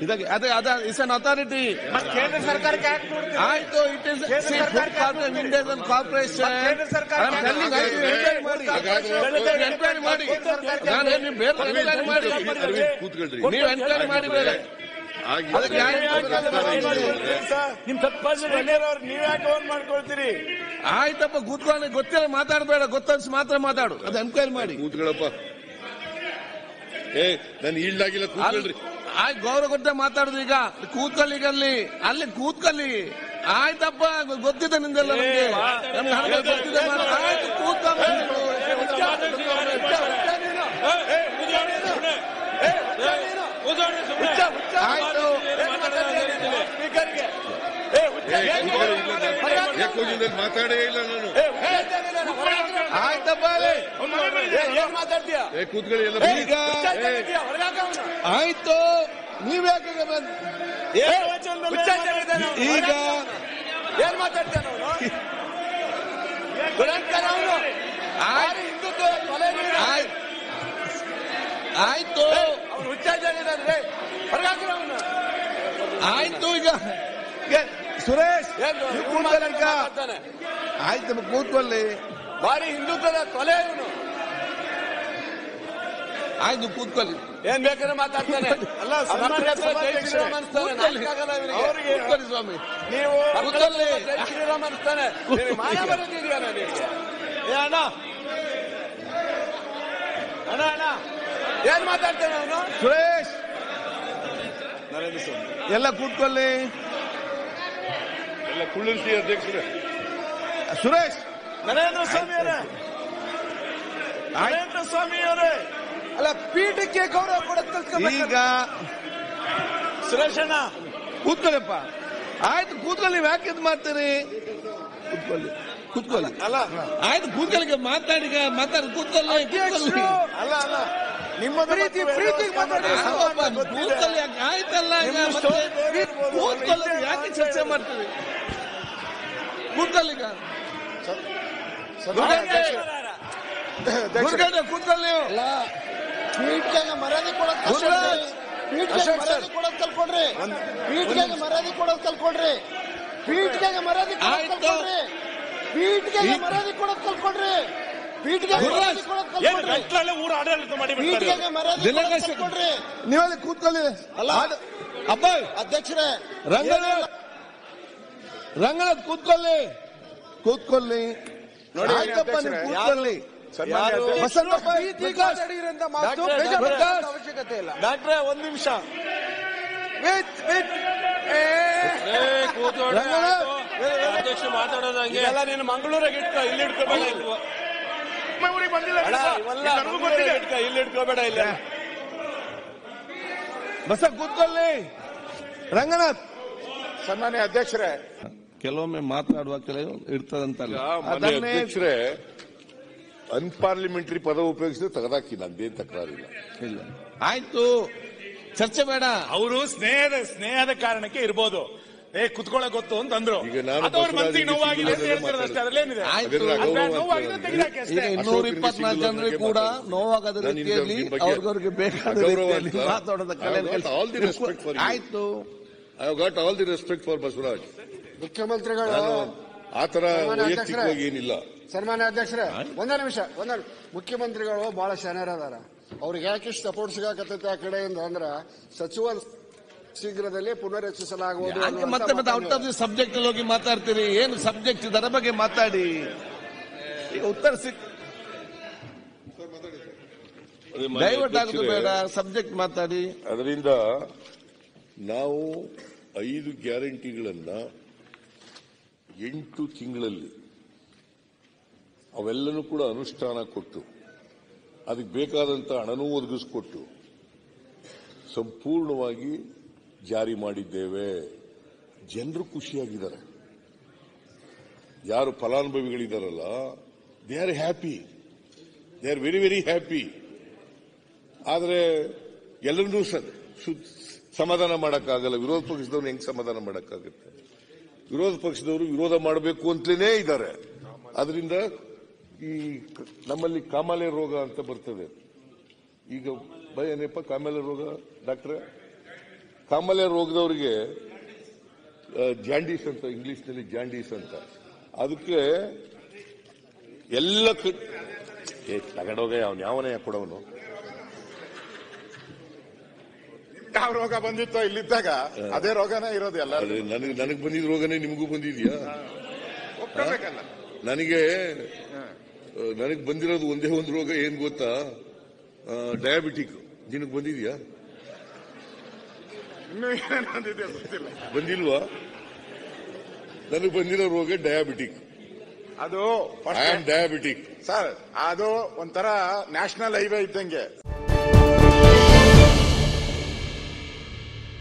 ಇದಕ್ಕೆ ಅದೇ ಅದ ಇಸ್ ಅನ್ ಅಥಾರಿಟಿ ಮತ್ತೆ ಕೇಂದ್ರ ಸರ್ಕಾರಕ್ಕೆ ಯಾಕೆ ನೋಡ್ತೀರಿ? ಆಯ್ತು ಇಟ್ ಇಸ್ ಕೇಂದ್ರ ಸರ್ಕಾರಕ್ಕೆ ಇಂಡಿಯನ್ ಕಾರ್ಪೊರೇಷನ್ ಕೇಂದ್ರ ಸರ್ಕಾರಕ್ಕೆ ಎಂಕ್ವೈರಿ ಮಾಡಿ ಎಂಕ್ವೈರಿ ಮಾಡಿ ನಾನು ನೀವು ಬೇರೆ ಎಂಕ್ವೈರಿ ಮಾಡಿ ಅರವಿಂದ್ ಕೂತ್ಕೊಳ್ರಿ ನೀವು ಎಂಕ್ವೈರಿ ಮಾಡಿ ಬೇರೆ ಆಗಿ- ಅದಕ್ಕೆ ಯಾರು ನಿಮ್ ತಪ್ಪಾದ್ರೆ ಮನೆಯವ್ರು ನೀವ್ ಯಾಕೆ ಓನ್ ಮಾಡ್ಕೊಳ್ತೀರಿ ಆಯ್ತಪ್ಪ ಕೂತ್ಕೊಂಡು ಗೊತ್ತಿಲ್ಲ ಮಾತಾಡಬೇಡ ಗೊತ್ತನ್ಸ್ ಮಾತ್ರ ಮಾತಾಡು ಅದು ಎಂಕ್ವೈರಿ ಮಾಡಿ ಕೂತ್ಕೊಳ್ಳಪ್ಪ ಏ ನಾನು ಈಲ್ಡಾಗಿಲ್ಲ ಕೂತ್ಕೊಳ್ರಿ ಆಯ್ತು ಗೌರವ ಕೊಟ್ಟೆ ಮಾತಾಡುದು ಈಗ ಕೂತ್ಕೊಳ್ಳಿ ಈಗ ಅಲ್ಲಿ ಅಲ್ಲಿ ಕೂತ್ಕೊಳ್ಳಿ ಆಯ್ತಪ್ಪ ಗೊತ್ತಿದೆ ನಿಂದೆಲ್ಲ ನಮ್ಗೆ ನಮ್ಗೆ ಹಣ ಗೊತ್ತಿದೆ ಮಾತ್ರ. ಆಯ್ತು ಕೂತ್ಕೊಂಡು ಆಯ್ತು ಸ್ಪೀಕರ್ಗೆ ಏ ಕೂತ್ಕೊಳ್ಳಿ ಇಲ್ಲ ನಾನು ಯಾಕೆ ಹೋಗಿದ್ದೆ ಮಾತಾಡೇ ಇಲ್ಲ ನಾನು ಆಯ್ತಪ್ಪ ಅಲ್ಲಿ. ಏನ್ ಮಾತಾಡ್ತೀಯ ಏ ಕೂತ್ಕೊಳ್ಳಿ ಎಲ್ಲ ಈಗ ಆಯ್ತು ನೀವ್ಯಾಕೆ ಬಂದ್ ಈಗ ಏನ್ ಮಾತಾಡ್ತಾನೆ ಅವನು ದುರಂಕಾರ ಅವನು ಆಯ್ತು ಹಿಂದುತ್ವ ಕೊಲೆ ಆಯ್ತು ಆಯ್ತು ಅವನು ಹುಚ್ಚಾಚಾರಿದ್ರೆ ಹೊರಗಾಕ್ರಿ ಅವನು ಆಯ್ತು ಈಗ ಈಗ ಸುರೇಶ್ ನೀವು ಕೂತ್ಕೊಳ್ಳಿ ಈಗ. ಮಾತಾಡ್ತಾನೆ ಆಯ್ತು ಕೂತ್ಕೊಳ್ಳಿ ಭಾರಿ ಹಿಂದುತ್ವದ ಕೊಲೆ ಇವನು ಆಯ್ತು ಕೂತ್ಕೊಳ್ಳಿ ಏನ್ ಬೇಕಾದ್ರೆ ಮಾತಾಡ್ತಾನೆ ಅಲ್ಲ ಜೈ ಶ್ರೀರಾಮ್ ಅನ್ಸ್ತಾನೆ ನಾಚಿಕೆ ಆಗಲ್ಲ ಇವನಿಗೆ. ಕೂತ್ಕೊಳ್ಳಿ ಸ್ವಾಮಿ ನೀವು ಕೂತ್ಕೊಳ್ಳಿ. ಜೈ ಶ್ರೀರಾಮ್ ಅನ್ಸ್ತಾನೆ ನಿನಗೆ ಮಾನ ಬರೋದಿದೆಯಾ ನಿನಗೆ ಏ ಅಣ್ಣ ಅಣ್ಣ ಅಣ್ಣ ಏನ್ ಮಾತಾಡ್ತಾನೆ ಅವನು ಸುರೇಶ್ ಎಲ್ಲ ಕೂತ್ಕೊಳ್ಳಿ ಎಲ್ಲ ಕುಳ್ಳರ್ಸಿ ಅಧ್ಯಕ್ಷರೇ ಸುರೇಶ್ ನರೇಂದ್ರ ಸ್ವಾಮಿ ಅವರೇ ನರೇಂದ್ರ ಸ್ವಾಮಿ ಅವರೇ ಅಲ್ಲ ಪೀಠಕ್ಕೆ ಗೌರವ ಕೊಡೋದ್ ಈಗ ಸುರೇಶ್ ಅಣ್ಣ ಕೂತ್ಕೊಳ್ಳಿಪ್ಪ ಆಯ್ತು ಕೂತ್ಕೊಳ್ಳಿ ನೀವು ಯಾಕೆ ಇದು ಮಾಡ್ತೀರಿ ಕೂತ್ಕೊಳ್ಳಿ ಕೂತ್ಕೊಳ್ಳಿ ಅಲ್ಲ ಆಯ್ತು ಕೂತ್ಕೊಳ್ಳಿ ಈಗ ಮಾತಾಡಿ ಈಗ ಮಾತಾಡಿ ಕೂತ್ಕೊಳ್ಳಿ ಕೂತ್ಕೊಳ್ಳಿ ಅಲ್ಲ ಅಲ್ಲ ನಿಮ್ಮ ಪ್ರೀತಿ ಪ್ರೀತಿ ಯಾಕಪ್ಪ, ಕೂತ್ಕೊಳ್ಳಿ ಯಾಕೆ? ಆಯ್ತಲ್ಲ ಈಗ ಮತ್ತೆ ಕೂತ್ಕೊಳ್ಳಿ ಯಾಕೆ ಚರ್ಚೆ ಮಾಡ್ತೀವಿ ಕೂತ್ಕೊಳ್ಳಿ ಈಗ ಗುರುಗಡೆ ಕೂತ್ಕೊಳ್ಳಿ ನೀವು ಪೀಠ್ಗೆ ಮರ್ಯಾದೆ ಕೊಡೋದ್ ಗುರುರಾಜ್. ಪೀಠ್ಗೆ ಮರ್ಯಾದೆ ಕೊಡೋದ್ ಕಲ್ಕೊಡ್ರಿ ಪೀಠ್ಗೆ ಮರ್ಯಾದೆ ಕೊಡೋದ್ ಕಲ್ಕೊಡ್ರಿ ಪೀಠ್ಗೆ ಮರ್ಯಾದೆ ಕೊಡೋದ್ ಆಯ್ತು. ಕಲ್ಕೊಡ್ರಿ ಪೀಠ್ಗೆ ಈ- ಮರ್ಯಾದೆ ಕೊಡೋದ್ ಕಲ್ಕೊಡ್ರಿ ಪೀಠ್ಗೆ ಗುರುರಾಜ್. ಮರ್ಯಾದೆ ಕೊಡೋದ್ ಕಲ್ಕೊಡ್ರಿ ಊರ ಆಡಳಿತ ಮಾಡಿ ಪೀಠ್ಗೆ ಮರ್ಯಾದೆ ಕೊಡೋದ್ ದಿನಕರ್ ಕಲ್ಕೊಡ್ರಿ ನೀವಲ್ಲಿ ಕೂತ್ಕೊಳ್ಳಿ ಅಲ್ಲ. ಆಡ- ಅಬ್ಬ ಅಧ್ಯಕ್ಷರೇ ರಂಗನಾಥ್ ರಂಗನಾಥ್ ಕೂತ್ಕೊಳ್ಳಿ ಕೂತ್ಕೊಳ್ಳಿ ನೋಡಿ, ಆಯ್ತಪ್ಪ ನೀವು ಅಧ್ಯಕ್ಷರೇ, ಕೂತ್ಕೊಳ್ಳಿ ಯಾರು- ಬಸವಪ್ಪ ಪ್ರಕಾಶ್ ಮಾತು ಪ್ರಕಾಶ್ ಅವಶ್ಯಕತೆ ಇಲ್ಲ ಡಾಕ್ಟ್ರೆ ಒಂದ್ ನಿಮಿಷ ರಂಗನಾಥ್ ಅಧ್ಯಕ್ಷ ಮಾತಾಡೋದಂಗೆ ಇದೆಲ್ಲ ನೀನು ಮಂಗಳೂರಾಗ ಇಟ್ಕೋ ಇಲ್ಲಿ ಇಟ್ಕೋಬೇಡ ಇಲ್ವೋ ಅಣ್ಣ, ಇವೆಲ್ಲ ಮಂಗಳೂರಾಗ ಇಟ್ಕೋ ಇಲ್ಲಿ ಇಟ್ಕೋಬೇಡ ಇಲ್ಲ ಬಸ ಕೂತ್ಕೊಳ್ಳಿ ರಂಗನಾಥ್ ಸನ್ಮಾನ್ಯ ಅಧ್ಯಕ್ಷರೇ ಕೆಲವೊಮ್ಮೆ ಮಾತನಾಡುವ ಕೆಲವು ಇರ್ತದಂತಲ್ಲ ಮಾನ್ಯ ಅದನ್ನೇ ಅಧ್ಯಕ್ಷರೇ ಅನ್ಪಾರ್ಲಿಮೆಂಟರಿ ಪದ ಉಪಯೋಗಿಸಿದ್ರೆ ತೆಗೆದಾಕಿ ನಂದೇನ್ ತಕರಾರಿಲ್ಲ ಇಲ್ಲ ಆಯ್ತು ಚರ್ಚೆ ಬೇಡ ಅವರು ಸ್ನೇಹದ ಸ್ನೇಹದ ಕಾರಣಕ್ಕೆ ಇರ್ಬೋದು ಏ ಕುತ್ಕೊಳ್ಳೋ ಗೊತ್ತು ಅಂತಂದ್ರು ಈಗ ನಾನು ಅದು ಅವ್ರ ಬಸವರಾಜ ಮನಸ್ಸಿಗೆ ನೋವಾಗಿದೆ ಅಂತ ಕಿತ್ತೂರಲ್ಲಿ ಹೇಳ್ತಾರೆ ಅಷ್ಟೇ ಅದ್ರಲ್ಲೇನಿದೆ ಆಯ್ತು ಅದನ್ನ ಅದ್ ಗೌರವ ನೋವಾಗಿದೆ ಅಂತ ತೆಗೆದಾಕಿ ಈಗ ಅಷ್ಟೇ ಇನ್ನೂರ ಇಪ್ಪತ್ನಾಲ್ಕು ಜನರಿಗೆ ಕೂಡ ನೋವಾಗದ ನಾನು ರೀತಿಯಲ್ಲಿ ಇದ್ರ ಬಗ್ಗೆ ಅವ್ರಿಗವ್ರಿಗೆ ಬೇಕಾದ ಅಗೌರವ ರೀತಿಯಲ್ಲಿ ಅಂತ. ಮಾತಾಡೋದ I have got all the respect for you. ಆಯ್ತು I have got all the respect for Basavaraj ಮುಖ್ಯಮಂತ್ರಿಗಳು ನಾನು ಆ ತರ ಸನ್ಮಾನ್ಯ ವೈಯಕ್ತಿಕವಾಗಿ ಏನಿಲ್ಲ ಸನ್ಮಾನ್ಯ ಅಧ್ಯಕ್ಷರೇ ಒಂದೇ ನಿಮಿಷ ಒಂದೇ ಮುಖ್ಯಮಂತ್ರಿಗಳು ಬಹಳ ಶಾನ್ಯರದಾರ ಅವ್ರಿಗೆ ಯಾಕೆ ಸಪೋರ್ಟ್ ಸಿಗಾಕತ್ತೈತೆ ಆ ಕಡೆಯಿಂದ ಅಂದ್ರ ಸಚಿವ ಶೀಘ್ರದಲ್ಲಿ ಪುನರ್ರಚಿಸಲಾಗುವುದು ಯಾಕೆ ಅನ್ನುವಂಥ ಮತ್ತೆ ಮತ್ತೆ ಔಟ್ ಮಾತನ್ನ ಆಫ್ ದಿ ಸಬ್ಜೆಕ್ಟ್ ಅಲ್ಲಿ ಹೋಗಿ ಮಾತಾಡ್ತೀರಿ ಏನು ಸಬ್ಜೆಕ್ಟ್ ಇದರ ಬಗ್ಗೆ ಮಾತಾಡಿ ಈಗ ಉತ್ತರ ಸಿಕ್ ಡೈವರ್ಟ್ ಆಗುದು ಬೇಡ ಸಬ್ಜೆಕ್ಟ್ ಮಾತಾಡಿ ಅದರಿಂದ ನಾವು ಐದು ಗ್ಯಾರಂಟಿಗಳನ್ನ ಎಂಟು ತಿಂಗಳಲ್ಲಿ ಅವೆಲ್ಲನೂ ಕೂಡ ಅನುಷ್ಠಾನ ಕೊಟ್ಟು ಅದಕ್ಕೆ ಬೇಕಾದಂತ ಹಣನೂ ಒದಗಿಸ್ಕೊಟ್ಟು ಸಂಪೂರ್ಣವಾಗಿ ಜಾರಿ ಮಾಡಿದ್ದೇವೆ ಜನರು ಖುಷಿಯಾಗಿದ್ದಾರೆ ಯಾರು ಫಲಾನುಭವಿಗಳಿದಾರಲ್ಲ they are happy they are very very happy ಆದರೆ ಎಲ್ಲರನ್ನೂ ಸ- ಸು- ಸಮಾಧಾನ ಮಾಡಕ್ಕಾಗಲ್ಲ ವಿರೋಧ ಪಕ್ಷದವ್ರು ಹೆಂಗ್ ಸಮಾಧಾನ ಮಾಡಕ್ಕಾಗುತ್ತೆ ವಿರೋಧ ಪಕ್ಷದವರು ವಿರೋಧ ಮಾಡಬೇಕು ಅಂತಲೇ ಇದ್ದಾರೆ ಅದರಿಂದ ಈ ಕ- ನಮ್ಮಲ್ಲಿ ಕಾಮಾಲೆ ರೋಗ ಅಂತ ಬರ್ತದೆ ಈಗ ಭಯ ಏನಪ್ಪ ಕಾಮಾಲೆ ರೋಗ ಡಾಕ್ಟ್ರೆ ಕಾಮಾಲೆ ರೋಗದವರಿಗೆ ಜಾಂಡೀಸ್ ಅಂತ ಇಂಗ್ಲಿಷ್ನಲ್ಲಿ ಜಾಂಡೀಸ್ ಅಂತ ಅದಕ್ಕೆ ಎಲ್ಲ ಕ- ಏ ತಗೊಂಡೋಗ ಅವ್ನು ಯಾವನೇ ಕೊಡವನು ಯಾವ ರೋಗ ಬಂದಿತ್ತೋ ಇಲ್ಲಿದ್ದಾಗ ಅದೇ ರೋಗನೇ ಇರೋದು ಎಲ್ಲ ಆದ್ರೆ ನನಗೆ ನನಗೆ ಬಂದಿದ್ದ ರೋಗನೇ ನಿಮಗೂ ಬಂದಿದ್ಯಾ ಒಪ್ಕೋಬೇಕಲ್ಲ ನನಗೆ ನನಗೆ ಬಂದಿರೋದು ಒಂದೇ ಒಂದು ರೋಗ ಏನ್ ಗೊತ್ತಾ ಡಯಾಬಿಟಿಕ್ ನಿನಗೆ ಬಂದಿದ್ಯಾ ಇನ್ನೂ ಏನೇನು ಬಂದಿದೆ ಗೊತ್ತಿಲ್ಲ ಬಂದಿಲ್ವಾ ನನಗೆ ಬಂದಿರೋ ರೋಗ ಡಯಾಬಿಟಿಕ್ ಅದು ಐ ಆಮ್ ಡಯಾಬಿಟಿಕ್ ಸರ್ ಅದು ಒಂಥರ ನ್ಯಾಷನಲ್ ಹೈವೇ ಇದ್ದಂಗೆ